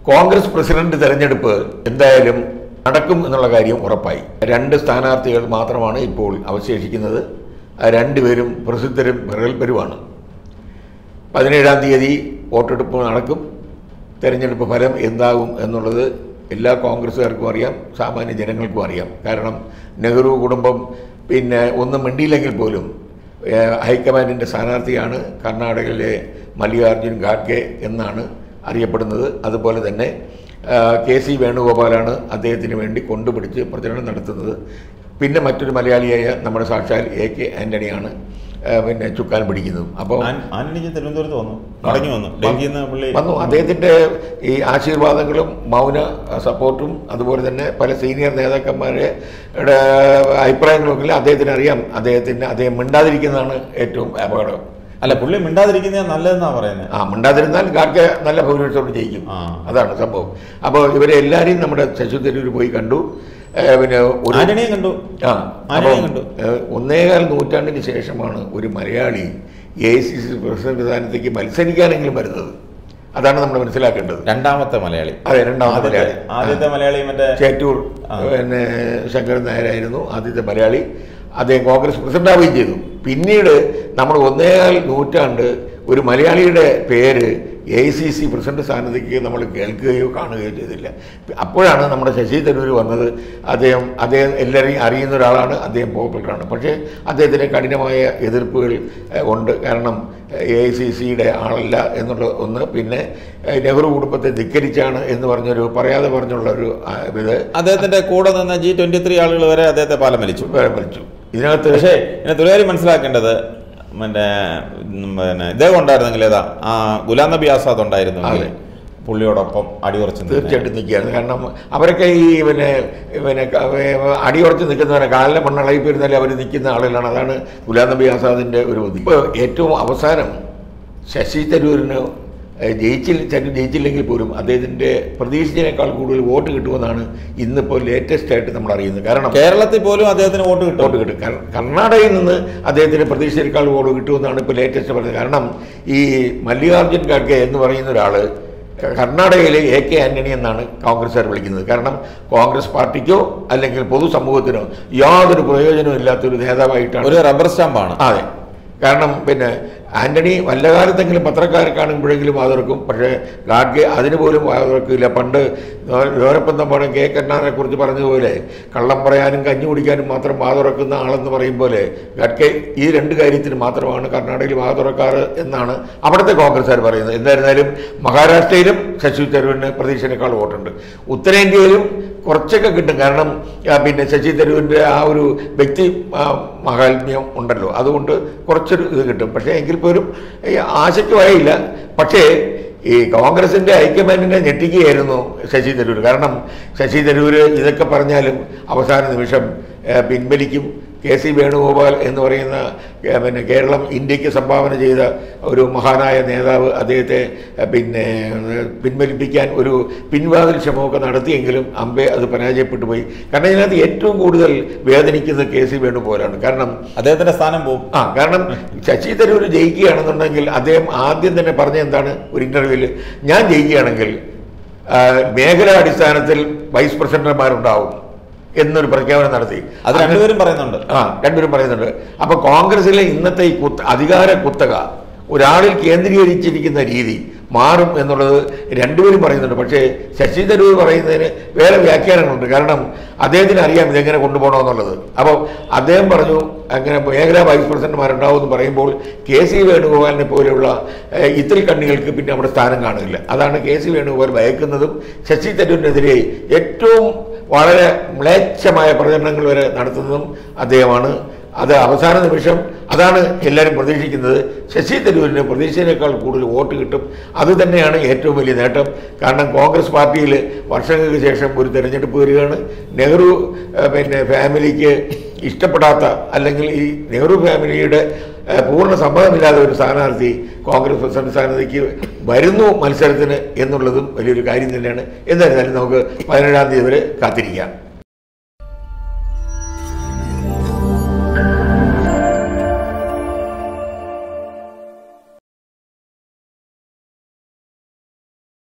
Congress president തെരഞ്ഞെടുപ്പ് എന്തായാലും നടക്കും എന്നുള്ള കാര്യം ഉറപ്പായി രണ്ട് സ്ഥാനാർത്ഥികൾ മാത്രമാണ് ഇപ്പോൾ അവശേഷിക്കുന്നത് ആ രണ്ടുപേരും പ്രസിദ്ധരും പ്രഗത്ഭരുമാണ് പതിനേഴാം തീയതി വോട്ടെടുപ്പ് നടക്കും തെരഞ്ഞെടുപ്പ് ഫലം എന്താകും എന്നുള്ളത് എല്ലാ കോൺഗ്രസ്സുകാർക്കും അറിയാം സാമാന്യ ജനങ്ങൾക്കും അറിയാം കാരണം നെഹ്റു കുടുംബം പിന്നെ ഒന്നും മിണ്ടിയില്ലെങ്കിൽ പോലും ഏഹ്, ഹൈക്കമാൻഡിൻ്റെ സ്ഥാനാർത്ഥിയാണ് കർണാടകയിലെ മല്ലികാർജുൻ ഖാഡ്ഗെ എന്നാണ് അറിയപ്പെടുന്നത് അതുപോലെ തന്നെ ആഹ്, കെ സി വേണുഗോപാലാണ് അദ്ദേഹത്തിന് വേണ്ടി കൊണ്ടുപിടിച്ച് പ്രചരണം നടത്തുന്നത് പിന്നെ മറ്റൊരു മലയാളിയായ നമ്മുടെ സാക്ഷാൽ എ കെ ആൻ്റണിയാണ് ആഹ്, പിന്നെ ചുക്കാൻ പിടിക്കുന്നത് അപ്പോൾ ആൻ- ആന്റണിക്ക് തിരുവനന്തപുരത്ത് വന്നു മടങ്ങി വന്നു ഡൽഹിയിൽ നിന്ന് പുള്ളി വന്നു അദ്ദേഹത്തിൻ്റെ ഈ ആശീർവാദങ്ങളും മൗന സപ്പോർട്ടും അതുപോലെ തന്നെ പല സീനിയർ നേതാക്കന്മാരുടെ ടെ അഭിപ്രായങ്ങളൊക്കെ അദ്ദേഹത്തിന് അറിയാം അദ്ദേഹത്തിന് അദ്ദേഹം മിണ്ടാതിരിക്കുന്നതാണ് ഏറ്റവും അപകടം അല്ല പുള്ളി മിണ്ടാതിരിക്കുന്ന നല്ലതെന്നാ പറയുന്നത് ആ മിണ്ടാതിരുന്നാൽ ഗാഡ്ഗെ നല്ല ഭൂരിപക്ഷത്തോട് ജയിക്കും ആ. അതാണ് സംഭവം അപ്പോൾ ഇവരെ എല്ലാവരെയും നമ്മുടെ ശശി തരൂർ പോയി കണ്ടു ഏ, പിന്നെ ഒരു ആന്റണിയെ കണ്ടു ആ ആരെയും അപ്പം, കണ്ടു. ഏഹ്, ഒന്നേകാൽ നൂറ്റാണ്ടിന് ശേഷമാണ് ഒരു മലയാളി A I C C president സ്ഥാനത്തേക്ക് മത്സരിക്കാനെങ്കിലും വരുന്നത് അതാണ് നമ്മൾ മനസ്സിലാക്കേണ്ടത് രണ്ടാമത്തെ മലയാളി അതെ രണ്ടാമത്തെ ആദ്യത്തെ- മലയാളി ആദ്യത്തെ മലയാളി മറ്റേ ചേറ്റൂർ ആ. പിന്നെ ശങ്കരൻ നായരായിരുന്നു ആദ്യത്തെ മലയാളി അദ്ദേഹം കോൺഗ്രസ് പ്രസിഡന്റ് ആവുകയും ചെയ്തു പിന്നീട് നമ്മൾ ഒന്നേകാൽ നൂറ്റാണ്ട് ഒരു മലയാളിയുടെ പേര് A I C C president സ്ഥാനത്തേക്ക് നമ്മൾ കേൾക്കുകയോ കാണുകയോ ചെയ്തില്ല അപ്പോഴാണ് നമ്മുടെ ശശി തരൂർ വന്നത് അദ്ദേഹം അദ്ദേഹം എല്ലാവരെയും അറിയുന്ന ഒരാളാണ് അദ്ദേഹം പോപ്പുലറാണ് പക്ഷേ അദ്ദേഹത്തിന് കഠിനമായ എതിർപ്പുകൾ ഏഹ്, ഉണ്ട് കാരണം എ ഐ സി സിയുടെ ആളല്ല എന്നുള്ള ഒന്ന് പിന്നെ ഏഹ്, നെഹ്റു കുടുംബത്തെ ധിക്കരിച്ചാണ് എന്ന് പറഞ്ഞൊരു പറയാതെ പറഞ്ഞുള്ള ഒരു ആ, ഇത് അദ്ദേഹത്തിന്റെ കൂടെ നിന്ന ജി ട്വന്റി ത്രീ ആളുകൾ വരെ അദ്ദേഹത്തെ പാലം വലിച്ചു വേറെ വലിച്ചു ഇതിനകത്ത് പക്ഷേ ഇതിനകത്ത് ഒരു കാര്യം മനസ്സിലാക്കേണ്ടത് മറ്റേ ഉം, പിന്നെ ഇദ്ദേഹം ഉണ്ടായിരുന്നെങ്കിൽ ഏതാ ആ ഗുലാം നബി ആസാദ് ഉണ്ടായിരുന്നെങ്കിൽ അതെ. പുള്ളിയോടൊപ്പം അടിയുറച്ചു നിന്നേനെ. തീർച്ചയായിട്ടും നിൽക്കുകയാണ് കാരണം അവരൊക്കെ ഈ പിന്നെ പിന്നെ ക- ഏ, അടിയുറച്ച് നിൽക്കുന്നവരെ കാലിലെ മണ്ണളയി പോയിരുന്നാലും അവർ നിൽക്കുന്ന ആളുകളാണ് അതാണ് ഗുലാം നബി ആസാദിൻ്റെ ഒരു ബുദ്ധി ഇപ്പോൾ ഏറ്റവും അവസാനം ശശി തരൂരിന് ഏ, ജയിച്ചില്ല തരൂർ ജയിച്ചില്ലെങ്കിൽ പോലും അദ്ദേഹത്തിൻ്റെ പ്രതീക്ഷിച്ചതിനേക്കാൾ കൂടുതൽ വോട്ട് കിട്ടുമെന്നാണ് ഇന്നിപ്പോൾ ലേറ്റസ്റ്റ് ആയിട്ട് നമ്മൾ അറിയുന്നത് കാരണം കേരളത്തിൽ പോലും അദ്ദേഹത്തിന് വോട്ട് കിട്ടും വോട്ട് കിട്ടും കർ- കർണാടകയിൽ നിന്ന് അദ്ദേഹത്തിന് പ്രതീക്ഷയേക്കാൾ വോട്ട് കിട്ടുമെന്നാണ് ഇപ്പോൾ ലേറ്റസ്റ്റ് പറഞ്ഞത് കാരണം ഈ മല്ലികാർജുൻ ഖാഡ്ഗെ എന്ന് പറയുന്ന ഒരാൾ കർണാടകയിലെ എ കെ ആന്റണി എന്നാണ് കോൺഗ്രസ്സുകാർ വിളിക്കുന്നത് കാരണം കോൺഗ്രസ് പാർട്ടിക്കോ അല്ലെങ്കിൽ പൊതുസമൂഹത്തിനോ യാതൊരു പ്രയോജനവും ഇല്ലാത്തൊരു നേതാവായിട്ടാണ് ഒരു റബ്ബർ സ്റ്റാമ്പാണ് അതെ കാരണം പിന്നെ ആന്റണി വല്ല കാലത്തെങ്കിലും പത്രക്കാരെ കാണുമ്പോഴെങ്കിലും വാതിറക്കും പക്ഷേ ഗാഡ്ഗെ അതിന് പോലും വാതിറക്കില്ല പണ്ട് ലോരപ്പന്തമ്പാടം കെ കണ്ണാനെ കുറിച്ച് പറഞ്ഞതുപോലെ കള്ളം പറയാനും കഞ്ഞി കുടിക്കാനും മാത്രം വാതുറക്കുന്ന ആളെന്ന് പറയും പോലെ ഗഡ്കെ ഈ രണ്ട് കാര്യത്തിന് മാത്രമാണ് കർണാടകയിൽ വാതുറക്കാറ് എന്നാണ് അവിടുത്തെ കോൺഗ്രസ്സുകാർ പറയുന്നത് എന്തായിരുന്നാലും മഹാരാഷ്ട്രയിലും ശശി തരൂരിന് പ്രതീക്ഷനേക്കാൾ വോട്ടുണ്ട് ഉത്തരേന്ത്യയിലും കുറച്ചൊക്കെ കിട്ടും കാരണം ആ, പിന്നെ ശശി തരൂരിൻ്റെ ആ ഒരു വ്യക്തി ആ, മഹാത്മ്യം ഉണ്ടല്ലോ അതുകൊണ്ട് കുറച്ചൊരു ഇത് കിട്ടും പക്ഷേ എങ്കിൽ പോലും ഈ ആശയ്ക്ക് വകയില്ല പക്ഷേ ഈ കോൺഗ്രസിൻ്റെ ഹൈക്കമാൻഡിനെ ഞെട്ടിക്കുകയായിരുന്നു ശശി തരൂർ കാരണം ശശി തരൂർ ഇതൊക്കെ പറഞ്ഞാലും അവസാന നിമിഷം ഏ, പിൻവലിക്കും കെ സി വേണുഗോപാൽ എന്ന് പറയുന്ന ഏ, പിന്നെ കേരളം ഇന്ത്യക്ക് സംഭാവന ചെയ്ത ഒരു മഹാനായ നേതാവ് അദ്ദേഹത്തെ ഏ, പിന്നെ ഏ, പിൻവലിപ്പിക്കാൻ ഒരു പിൻവാതിൽ ശ്രമമൊക്കെ നടത്തിയെങ്കിലും അമ്പെ അത് പരാജയപ്പെട്ടു പോയി കാരണം ഇതിനകത്ത് ഏറ്റവും കൂടുതൽ വേദനിക്കുന്നത് കെ സി വേണുഗോപാലാണ് കാരണം ആ അദ്ദേഹത്തിന്റെ സ്ഥാനം പോകും കാരണം ശശി തരൂർ ജയിക്കുകയാണെന്നുണ്ടെങ്കിൽ അദ്ദേഹം ആദ്യം തന്നെ പറഞ്ഞ എന്താണ് ഒരു ഇന്റർവ്യൂവിൽ ഞാൻ ജയിക്കുകയാണെങ്കിൽ ആ, മേഖലാ അടിസ്ഥാനത്തിൽ വൈസ് പ്രസിഡന്റുമാരുണ്ടാവും എന്നൊരു പ്രഖ്യാപനം നടത്തി അത് രണ്ടുപേരും പറയുന്നുണ്ട് ആ രണ്ടുപേരും പറയുന്നുണ്ട് അപ്പൊ കോൺഗ്രസിലെ ഇന്നത്തെ ഈ കുത്ത അധികാര കുത്തക ഒരാളിൽ കേന്ദ്രീകരിച്ചിരിക്കുന്ന രീതി മാറും എന്നുള്ളത് രണ്ടുപേരും പറയുന്നുണ്ട് പക്ഷേ ശശി തരൂർ പറയുന്നതിന് വേറെ വ്യാഖ്യാനങ്ങളുണ്ട് കാരണം അദ്ദേഹത്തിന് അറിയാം ഇതെങ്ങനെ കൊണ്ടുപോകണമെന്നുള്ളത് അപ്പോൾ അദ്ദേഹം പറഞ്ഞു അങ്ങനെ മേഖലാ വൈസ് പ്രസിഡന്റുമാരുണ്ടാവും എന്ന് പറയുമ്പോൾ കെ സി വേണുഗോപാലിനെ പോലെയുള്ള ഏഹ്, ഇത്തിരി കണ്ണികൾക്ക് പിന്നെ അവിടെ സ്ഥാനം കാണില്ല അതാണ് കെ സി വേണുഗോപാൽ ഭയക്കുന്നതും ശശി തരൂരിനെതിരെ ഏറ്റവും വളരെ മ്ലേച്ഛമായ പ്രചരണങ്ങൾ വരെ നടത്തുന്നതും അദ്ദേഹമാണ് അത് അവസാന നിമിഷം അതാണ് എല്ലാവരും പ്രതീക്ഷിക്കുന്നത് ശശി തരൂരിന് പ്രതീക്ഷയേക്കാൾ കൂടുതൽ വോട്ട് കിട്ടും അത് തന്നെയാണ് ഏറ്റവും വലിയ നേട്ടം കാരണം കോൺഗ്രസ് പാർട്ടിയിൽ വർഷങ്ങൾക്ക് ശേഷം ഒരു തെരഞ്ഞെടുപ്പ് വരികയാണ് നെഹ്റു ഏഹ്, പിന്നെ ഫാമിലിക്ക് ഇഷ്ടപ്പെടാത്ത അല്ലെങ്കിൽ ഈ നെഹ്റു ഫാമിലിയുടെ ഏഹ്, പൂർണ്ണ സമ്മതമില്ലാത്ത ഒരു സ്ഥാനാർത്ഥി കോൺഗ്രസ് പ്രസിഡന്റ് സ്ഥാനത്തേക്ക് വരുന്നു മത്സരത്തിന് എന്നുള്ളതും വലിയൊരു കാര്യം തന്നെയാണ് എന്തായിരുന്നാലും നമുക്ക് പതിനേഴാം തീയതി വരെ കാത്തിരിക്കാം